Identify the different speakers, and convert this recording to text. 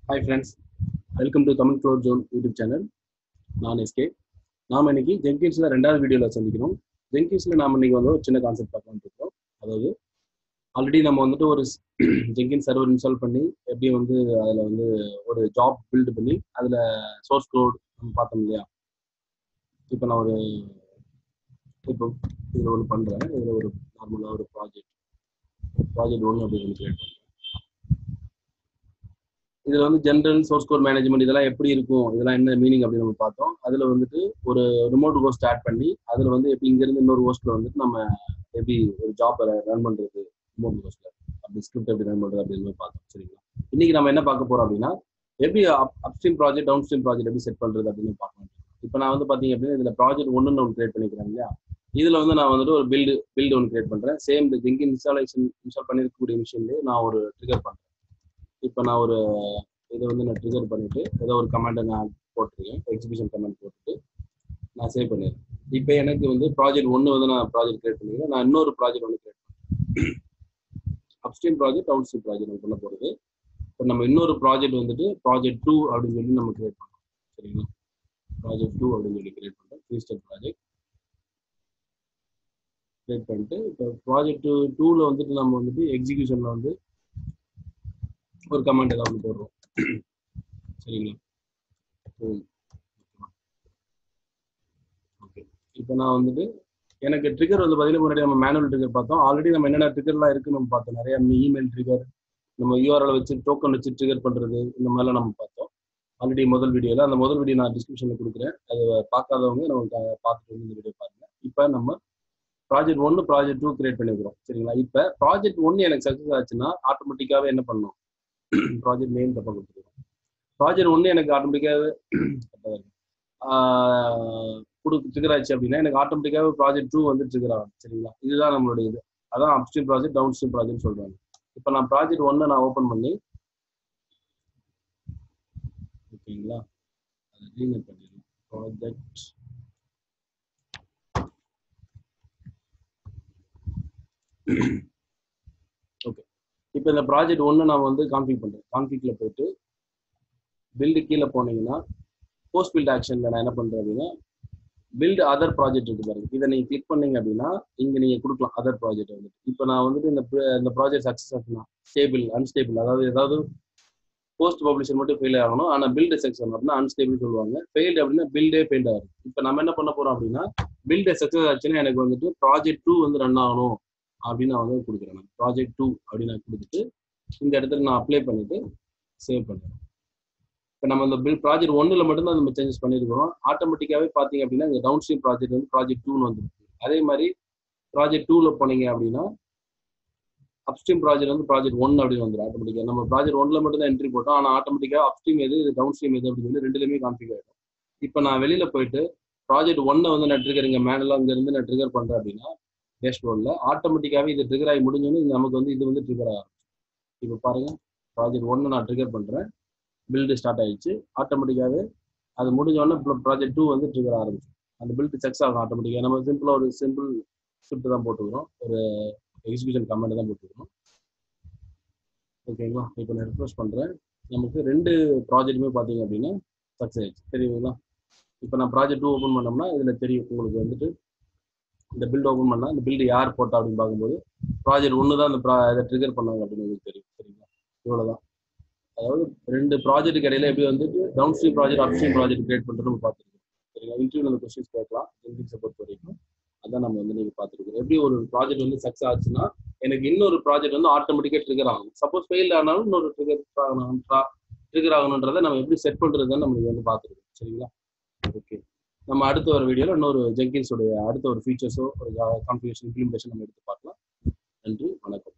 Speaker 1: hi friends welcome to Tamil க்ளோட் ஜோன் YouTube channel நான் எஸ்கே நாம் இன்னைக்கு ஜென்கின்ஸில் ரெண்டாவது வீடியோவில் சந்திக்கிறோம் ஜென்கின்ஸில் நாம் இன்னைக்கு வந்து ஒரு சின்ன கான்செப்ட் பார்க்கலாம்னு இருக்கோம் அதாவது ஆல்ரெடி நம்ம வந்துட்டு ஒரு ஜென்கின் சர்வர் இன்ஸ்டால் பண்ணி எப்படி வந்து அதில் வந்து ஒரு ஜாப் பில்டு பண்ணி அதில் சோர்ஸ் கோட் நம்ம பார்த்தோம் இல்லையா இப்போ நான் ஒரு இப்போ இதில் ஒன்று பண்ணுறேன் இதில் ஒரு நார்மலாக ஒரு ப்ராஜெக்ட் ப்ராஜெக்ட் ஒன்று அப்படின்னு ஒன்று கிரியேட் பண்ணுறேன் இதுல வந்து ஜென்ரல் சோர்ஸ் கோட் மேனேஜ்மெண்ட் இதெல்லாம் எப்படி இருக்கும் இதெல்லாம் என்ன மீனிங் அப்படின்னு நம்ம பார்த்தோம் அதுல வந்துட்டு ஒரு ரிமோட் ஹோஸ்ட் ஆட் பண்ணி அதுல வந்து எப்படி இங்க இருந்து இன்னொரு ஹோஸ்ட்ல வந்துட்டு நம்ம எப்படி ஒரு ஜாப் ரன் பண்றது ரிமோட் ஹோஸ்ட்ல அப்படி ஸ்கிரிப்ட் எப்படி ரன் பண்றது அப்படின்னு பார்த்தோம் சரிங்களா இன்னைக்கு நம்ம என்ன பார்க்க போறோம் அப்படின்னா எப்படி upstream project downstream project எப்படி செட் பண்றது அப்படின்னு பார்க்கணும் இப்போ நான் வந்து பாத்தீங்க அப்படின்னா இதுல ப்ராஜெக்ட் ஒன்னு ஒன்று கிரியேட் பண்ணிக்கிறேன் இல்லையா இதுல வந்து நான் வந்துட்டு ஒரு பில்டு பில்டு ஒன்று கிரியேட் பண்றேன் சேம் இந்த ஜெங்கின் இன்ஸ்டாலேஷன் இன்ஸ்டால் பண்ணிருக்கக்கூடிய மிஷின்லேயே நான் ஒரு ட்ரிகர் பண்றேன் இப்போ நான் ஒரு இதை வந்து நான் ட்ரிகர் பண்ணிட்டு ஏதோ ஒரு கமெண்டை நான் போட்டிருக்கேன் எக்ஸிபிஷன் கமெண்ட் போட்டுட்டு நான் சேவ் பண்ணிடுறேன் இப்போ எனக்கு வந்து ப்ராஜெக்ட் ஒன்று வந்து நான் ப்ராஜெக்ட் கிரியேட் பண்ணிக்கிறேன் நான் இன்னொரு ப்ராஜெக்ட் ஒன்று கிரியேட் பண்ணுறேன் upstream project downstream project நம்ம பண்ண போகிறது இப்போ நம்ம இன்னொரு ப்ராஜெக்ட் வந்துட்டு ப்ராஜெக்ட் டூ அப்படின்னு சொல்லி நம்ம கிரியேட் பண்ணுறோம் சரிங்களா ப்ராஜெக்ட் டூ அப்படின்னு சொல்லி கிரியேட் பண்ணுறோம் த்ரீ ஸ்டெப் ப்ராஜெக்ட் கிரியேட் பண்ணிட்டு இப்போ ப்ராஜெக்ட் டூவில் வந்துட்டு நம்ம வந்துட்டு எக்ஸிக்யூஷனில் வந்து ஒரு கமெண்ட் ஏதாவது ஒன்று போடுறோம் சரிங்களா ஓகே இப்போ நான் வந்துட்டு எனக்கு ட்ரிகர் வந்து பார்த்தீங்கன்னா முன்னாடி நம்ம மேனுவல் ட்ரிகர் பார்த்தோம் ஆல்ரெடி நம்ம என்னென்ன ட்ரிகர்லாம் இருக்குன்னு நம்ம பார்த்தோம் நிறைய இமெயில் ட்ரிகர் நம்ம யூஆர்எல் வச்சு டோக்கன் வச்சு ட்ரிகர் பண்ணுறது இந்த மாதிரிலாம் நம்ம பார்த்தோம் ஆல்ரெடி முதல் வீடியோவில் அந்த முதல் வீடியோ நான் டிஸ்கிரிப்ஷனில் கொடுக்குறேன் அதை பார்க்காதவங்க நம்ம பார்த்துட்டு வந்து இந்த வீடியோ பாருங்க இப்போ நம்ம ப்ராஜெக்ட் ஒன்று ப்ராஜெக்ட் டூ கிரியேட் பண்ணிக்கிறோம் சரிங்களா இப்போ ப்ராஜெக்ட் ஒன்று எனக்கு சக்ஸஸ் ஆச்சுன்னா ஆட்டோமேட்டிக்காகவே என்ன பண்ணணும் ப்ராஜெக்ட் நேம் தப்பாக கொடுத்துருக்கோம் ப்ராஜெக்ட் ஒன்று எனக்கு ஆட்டோமேட்டிக்காகவே கொடு ட்ரிகர் ஆச்சு அப்படின்னா எனக்கு ஆட்டோமேட்டிக்காகவே ப்ராஜெக்ட் டூ வந்து ட்ரிகர் ஆகும் சரிங்களா இதுதான் நம்மளுடைய இது அதான் upstream project downstream project சொல்கிறாங்க இப்போ நான் ப்ராஜெக்ட் ஒன்னை நான் ஓப்பன் பண்ணி ஓகேங்களா அதை ரீநேம் பண்ணிடலாம் ப்ராஜெக்ட் ஓகே இப்போ இந்த ப்ராஜெக்ட் ஒன்று நான் வந்து கான்ஃபிக் பண்ணுறேன் கான்ஃபிகில் போயிட்டு பில்டு கீழே போனீங்கன்னா போஸ்ட் பில்ட் ஆக்ஷனில் நான் என்ன பண்ணுறேன் அப்படின்னா பில்டு அதர் ப்ராஜெக்ட் இருக்கு பாருங்க இதை நீங்கள் கிளிக் பண்ணீங்க அப்படின்னா இங்கே நீங்கள் கொடுக்கலாம் அதர் ப்ராஜெக்ட் வந்துட்டு இப்போ நான் வந்துட்டு இந்த இந்த ப்ராஜெக்ட் சக்ஸஸ் ஆச்சுன்னா ஸ்டேபிள் அன்ஸ்டேபிள் அதாவது ஏதாவது போஸ்ட் பப்ளிஷர் மட்டும் ஃபெயில் ஆகணும் ஆனால் பில்டு செக்ஷன் அப்படின்னா அன்ஸ்டேபிள் சொல்லுவாங்க ஃபெயில்டு அப்படின்னா பில்டே ஃபெயில் ஆகும் இப்போ நம்ம என்ன பண்ண போகிறோம் அப்படின்னா பில்டு சக்ஸஸ் ஆச்சுன்னா எனக்கு வந்துட்டு ப்ராஜெக்ட் டூ வந்து ரன் ஆகணும் அப்படின்னு நான் வந்து கொடுக்குறேன் நான் ப்ராஜெக்ட் டூ அப்படின்னு நான் கொடுத்துட்டு இந்த இடத்துல நான் அப்ளை பண்ணிட்டு சேவ் பண்ணுறேன் இப்போ நம்ம இந்த பில் ப்ராஜெக்ட் ஒன்றில் மட்டும்தான் நம்ம சேஞ்சஸ் பண்ணியிருக்கிறோம் ஆட்டோமேட்டிக்காகவே பார்த்தீங்க அப்படின்னா இந்த டவுன் ஸ்ட்ரீம் ப்ராஜெக்ட் வந்து ப்ராஜெக்ட் டூன்னு வந்துருக்கு அதே மாதிரி ப்ராஜெக்ட் டூவில் போனீங்க அப்படின்னா அப்ஸ்ட்ரீம் ப்ராஜெக்ட் வந்து ப்ராஜெக்ட் ஒன் அப்படின்னு வந்துடும் ஆட்டோமேட்டிக்காக நம்ம ப்ராஜெக்ட் ஒன்ல மட்டும் தான் என்ட்ரி போட்டோம் ஆனால் ஆட்டோமேட்டிக்காக அப்ஸ்ட்ரீம் எது டவுன் ஸ்ட்ரீம் எது அப்படின்னு சொல்லி ரெண்டுலேயுமே கான்ஃபிக் ஆகிடும் இப்போ நான் வெளியில் போயிட்டு ப்ராஜெக்ட் ஒன்னை வந்து நான் ட்ரிகர் இங்கே மேனலாக இங்கேருந்து நான் ட்ரிகர் பண்ணுறேன் அப்படின்னா டேஷ்போர்டில் ஆட்டோமேட்டிக்காகவே இது ட்ரிகர் ஆகி முடிஞ்சோன்னு நமக்கு வந்து இது வந்து ட்ரிகர் ஆகும் இப்போ பாருங்க ப்ராஜெக்ட் ஒன்று நான் ட்ரிகர் பண்ணுறேன் பில்டு ஸ்டார்ட் ஆயிடுச்சு ஆட்டோமேட்டிக்காகவே அது முடிஞ்சோடனே ப்ராஜெக்ட் டூ வந்து ட்ரிகர் ஆரம்பிச்சு அந்த பில்டு செக்ஸ் ஆகும் ஆட்டோமேட்டிக்காக நம்ம சிம்பிளாக ஒரு சிம்பிள் ஸ்கிரிப்ட் தான் போட்டுக்கிறோம் ஒரு எக்ஸிபிஷன் கமெண்ட் தான் போட்டுக்கிறோம் ஓகேங்களா இப்போ நான் ரிஃப்ரெஷ் பண்ணுறேன் நமக்கு ரெண்டு ப்ராஜெக்ட்டுமே பார்த்தீங்க அப்படின்னா சக்ஸஸ் ஆயிடுச்சு தெரியுங்களா இப்போ நான் ப்ராஜெக்ட் டூ ஓப்பன் பண்ணோம்னா இதில் தெரியும் உங்களுக்கு வந்துட்டு இந்த பில்டு ஓப்பன் பண்ணால் இந்த பில்டு யார் போட்டா அப்படின்னு பார்க்கும்போது ப்ராஜெக்ட் ஒன்று தான் இந்த ப்ரா இதை ட்ரிகர் பண்ணாங்க அப்படின்னு உங்களுக்கு தெரியும் சரிங்களா இவ்வளோதான் அதாவது ரெண்டு ப்ராஜெக்ட்டுக்கு இடையில எப்படி வந்துட்டு downstream project upstream project create பண்ணுறது நம்ம பார்த்துருக்கோம் சரிங்களா இன்டர்வியூ அந்த கொஸ்டின்ஸ் கேட்கலாம் ஜென்டிக்ஸை பொறுத்த வரைக்கும் அதான் நம்ம வந்து நீங்கள் பார்த்துருக்கோம் எப்படி ஒரு ப்ராஜெக்ட் வந்து சக்ஸஸ் ஆச்சுன்னா எனக்கு இன்னொரு ப்ராஜெக்ட் வந்து ஆட்டோமேட்டிக்காக ட்ரிகர் ஆகும் சப்போஸ் ஃபெயில் ஆனாலும் இன்னொரு ட்ரிகர் ஆகணும் ட்ரிகர் ஆகணுன்றதை நம்ம எப்படி செட் பண்ணுறதுன்னு நம்ம வந்து பார்த்துருக்கோம் சரிங்களா ஓகே நம்ம அடுத்த ஒரு வீடியோவில் இன்னொரு ஜெங்கின்ஸோடைய அடுத்த ஒரு ஃபீச்சர்ஸோ ஒரு கான்ஃபிகேஷன் இம்ப்ளிமெண்டேஷன் நம்ம எடுத்து பார்க்கலாம் நன்றி வணக்கம்